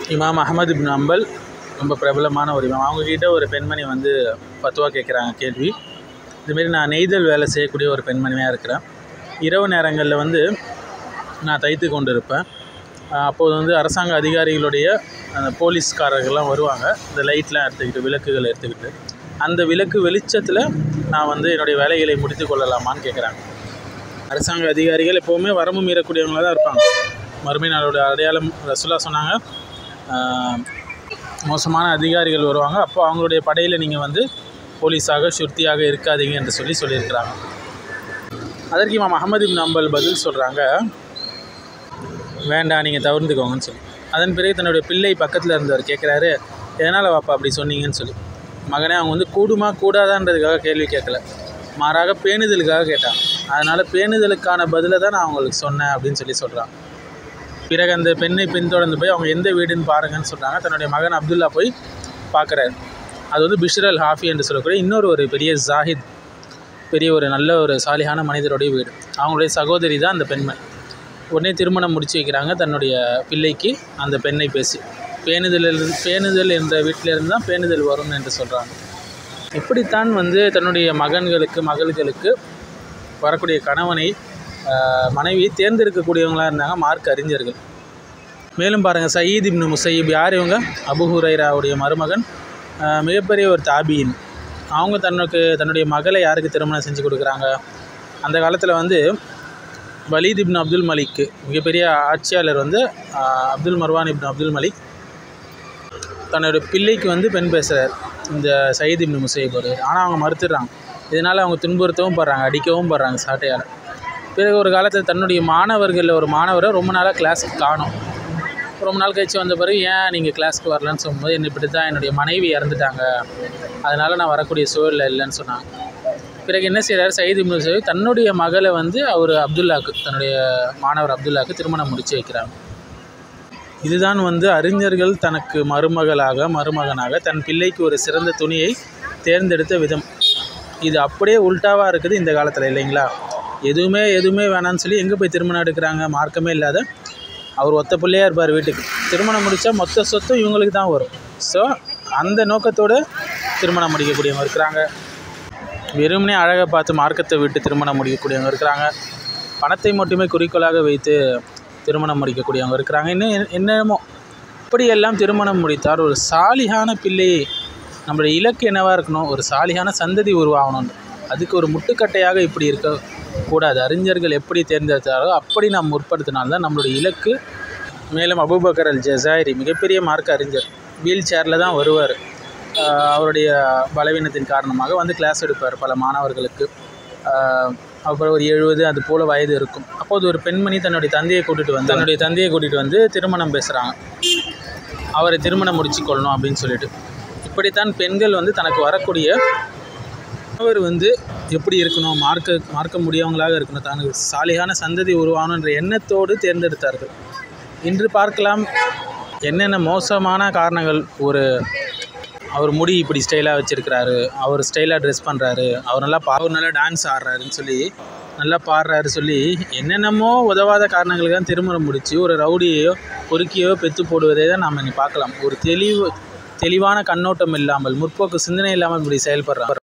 இமாம் அஹமது இப்னு அம்பல் ரொம்ப பிரபலமான ஒரு இமாம் அவங்கக்கிட்ட ஒரு பெண்மணி வந்து பத்துவா கேட்குறாங்க கேள்வி இதுமாரி நான் நெய்தல் வேலை செய்யக்கூடிய ஒரு பெண்மணியாக இருக்கிறேன் இரவு நேரங்களில் வந்து நான் தைத்து கொண்டு இருப்பேன் ஆஹ் அப்போது வந்து அரசாங்க அதிகாரிகளுடைய அந்த போலீஸ்காரர்கள்லாம் வருவாங்க இந்த லைட்லாம் எடுத்துக்கிட்டு விளக்குகள் எடுத்துக்கிட்டு அந்த விளக்கு வெளிச்சத்தில் நான் வந்து என்னுடைய வேலைகளை முடித்து கொள்ளலாமான்னு கேட்குறாங்க அரசாங்க அதிகாரிகள் எப்போவுமே வரம்பு மீறக்கூடியவங்களாக தான் இருப்பாங்க மறுமை நாளோட அடையாளம் ரசுல்லா சொன்னாங்க ஆஹ் மோசமான அதிகாரிகள் வருவாங்க அப்போ அவங்களுடைய படையில் நீங்கள் வந்து போலீஸாக சுர்த்தியாக இருக்காதீங்க என்று சொல்லி சொல்லியிருக்கிறாங்க அதற்கு இமாம் அஹமது இப்னு அம்பல் பதில் சொல்கிறாங்க வேண்டாம் நீங்கள் தவிர்த்துக்கோங்கன்னு சொல்லி அதன் பிறகு தன்னுடைய பிள்ளை பக்கத்தில் இருந்தவர் கேட்குறாரு எதனால் வாப்பா அப்படி சொன்னீங்கன்னு சொல்லி மகனே அவங்க வந்து கூடுமா கூடாதான்றதுக்காக கேள்வி கேட்கல மாறாக பேணுதலுக்காக கேட்டான் அதனால் பேணுதலுக்கான பதிலை தான் நான் அவங்களுக்கு சொன்னேன் அப்படின்னு சொல்லி சொல்கிறான் பிறகு அந்த பெண்ணை பின்தொடர்ந்து போய் அவங்க எந்த வீடுன்னு பாருங்கன்னு சொல்கிறாங்க தன்னுடைய மகன் அப்துல்லா போய் பார்க்குறாரு அது வந்து பிஷ்ர் அல் ஹாஃபி என்று சொல்லக்கூடிய இன்னொரு ஒரு பெரிய ஜாஹித் பெரிய ஒரு நல்ல ஒரு சாலியான மனிதருடைய வீடு அவங்களுடைய சகோதரி தான் அந்த பெண்மணி உடனே திருமணம் முடிச்சு வைக்கிறாங்க தன்னுடைய பிள்ளைக்கு அந்த பெண்ணை பேசி பேணுதலில் பேணுதல் என்ற வீட்டிலிருந்து தான் பேணுதல் வரும் என்று சொல்கிறாங்க இப்படித்தான் வந்து தன்னுடைய மகன்களுக்கு மகள்களுக்கு வரக்கூடிய கணவனை ஆஹ், மனைவியை தேர்ந்தெடுக்கக்கூடியவங்களாக இருந்தாங்க மார்க் அறிஞர்கள் மேலும் பாருங்கள் சயீத் இப்னு முசையீப் யார் இவங்க அபு ஹுரைராவுடைய மருமகன் ஆஹ், மிகப்பெரிய ஒரு தாபியின் அவங்க தன்னுக்கு தன்னுடைய மகளை யாருக்கு திருமணம் செஞ்சு கொடுக்குறாங்க அந்த காலத்தில் வந்து வலீத் இப்னு அப்துல் மலிக் மிகப்பெரிய ஆட்சியாளர் வந்து ஆஹ், அப்துல் மர்வான் இப்னு அப்துல் மலிக் தன்னோட பிள்ளைக்கு வந்து பெண் பேசுகிறார் இந்த சயீத் இப்னு முசையீப் ஒரு ஆனால் அவங்க மறுத்துடுறாங்க இதனால் அவங்க துன்புறுத்தவும் படுறாங்க அடிக்கவும் படுறாங்க சாட்டையால் பிறகு ஒரு காலத்தில் தன்னுடைய மாணவர்களில் ஒரு மாணவரை ரொம்ப நாளாக கிளாஸுக்கு காணும் ரொம்ப நாள் கழிச்சு வந்த பிறகு ஏன் நீங்கள் கிளாஸ்க்கு வரலன்னு சொல்லும்போது என்ன இப்படி தான் என்னுடைய மனைவி இறந்துட்டாங்க அதனால் நான் வரக்கூடிய சூழலில் இல்லைன்னு சொன்னாங்க பிறகு என்ன செய்கிறார் சயீத் இப்னு முசையீப் தன்னுடைய மகளை வந்து அவர் அப்துல்லாக்கு தன்னுடைய மாணவர் அப்துல்லாக்கு திருமணம் முடிச்சு வைக்கிறாங்க இதுதான் வந்து அறிஞர்கள் தனக்கு மருமகளாக மருமகனாக தன் பிள்ளைக்கு ஒரு சிறந்த துணியை தேர்ந்தெடுத்த விதம் இது அப்படியே உல்ட்டாவாக இருக்குது இந்த காலத்தில் இல்லைங்களா எதுவுமே எதுவுமே வேணாம்னு சொல்லி எங்கே போய் திருமணம் எடுக்கிறாங்க மார்க்கமே இல்லாத அவர் ஒத்த பிள்ளையாக இருப்பார் வீட்டுக்கு திருமணம் முடித்தா மொத்த சொத்தும் இவங்களுக்கு தான் வரும் ஸோ அந்த நோக்கத்தோடு திருமணம் முடிக்கக்கூடியவங்க இருக்கிறாங்க வெறுமனே அழகை பார்த்து மார்க்கத்தை விட்டு திருமணம் முடிக்கக்கூடியவங்க இருக்கிறாங்க பணத்தை மட்டுமே குறிக்கோளாக வைத்து திருமணம் முடிக்கக்கூடியவங்க இருக்கிறாங்க இன்னும் என்ன- என்னமோ இப்படியெல்லாம் திருமணம் முடித்தார் ஒரு சாலிகான பிள்ளையை நம்மளுடைய இலக்கு என்னவாக இருக்கணும் ஒரு சாலிகான சந்ததி உருவாகணும் அதுக்கு ஒரு முட்டுக்கட்டையாக இப்படி இருக்கக்கூடாது அறிஞர்கள் எப்படி தேர்ந்தெடுத்தாரோ அப்படி நாம் முற்படுத்தினால்தான் நம்மளுடைய இலக்கு மேலும் அபூபக்கர் அல் ஜசாயிரி மிகப்பெரிய மார்க்க அறிஞர் வீல் சேரில் தான் வருவார் ஆஹ் அவருடைய பலவீனத்தின் காரணமாக வந்து கிளாஸ் எடுப்பார் பல மாணவர்களுக்கு ஆஹ் அப்புறம் ஒரு எழுபது அது போல் வயது இருக்கும் அப்போது ஒரு பெண்மணி தன்னுடைய தந்தையை கூட்டிகிட்டு வந்து தன்னுடைய தந்தையை கூட்டிகிட்டு வந்து திருமணம் பேசுகிறாங்க அவரை திருமணம் முடிச்சு கொள்ளணும் அப்படின்னு சொல்லிட்டு இப்படித்தான் பெண்கள் வந்து தனக்கு வரக்கூடிய அவர் வந்து எப்படி இருக்கணும் மார்க்க மார்க்க முடியவங்களாக இருக்கணும் தனக்கு சாலிகான சந்ததி உருவாகணும் என்ற எண்ணத்தோடு தேர்ந்தெடுத்தார்கள் இன்று பார்க்கலாம் என்னென்ன மோசமான காரணங்கள் ஒரு அவர் முடி இப்படி ஸ்டைலாக வச்சுருக்கிறாரு அவர் ஸ்டைலாக ட்ரெஸ் பண்ணுறாரு அவர் நல்லா பா அவர் நல்லா டான்ஸ் ஆடுறாருன்னு சொல்லி நல்லா பாடுறாரு சொல்லி என்னென்னமோ உதவாத காரணங்களுக்கு தான் திருமணம் முடித்து ஒரு ரவுடியையோ பொறுக்கியோ பெத்து போடுவதை தான் நாம் இன்னைக்கு பார்க்கலாம் ஒரு தெளிவு தெளிவான கண்ணோட்டம் இல்லாமல் முற்போக்கு சிந்தனை இல்லாமல் இப்படி செயல்படுறாங்க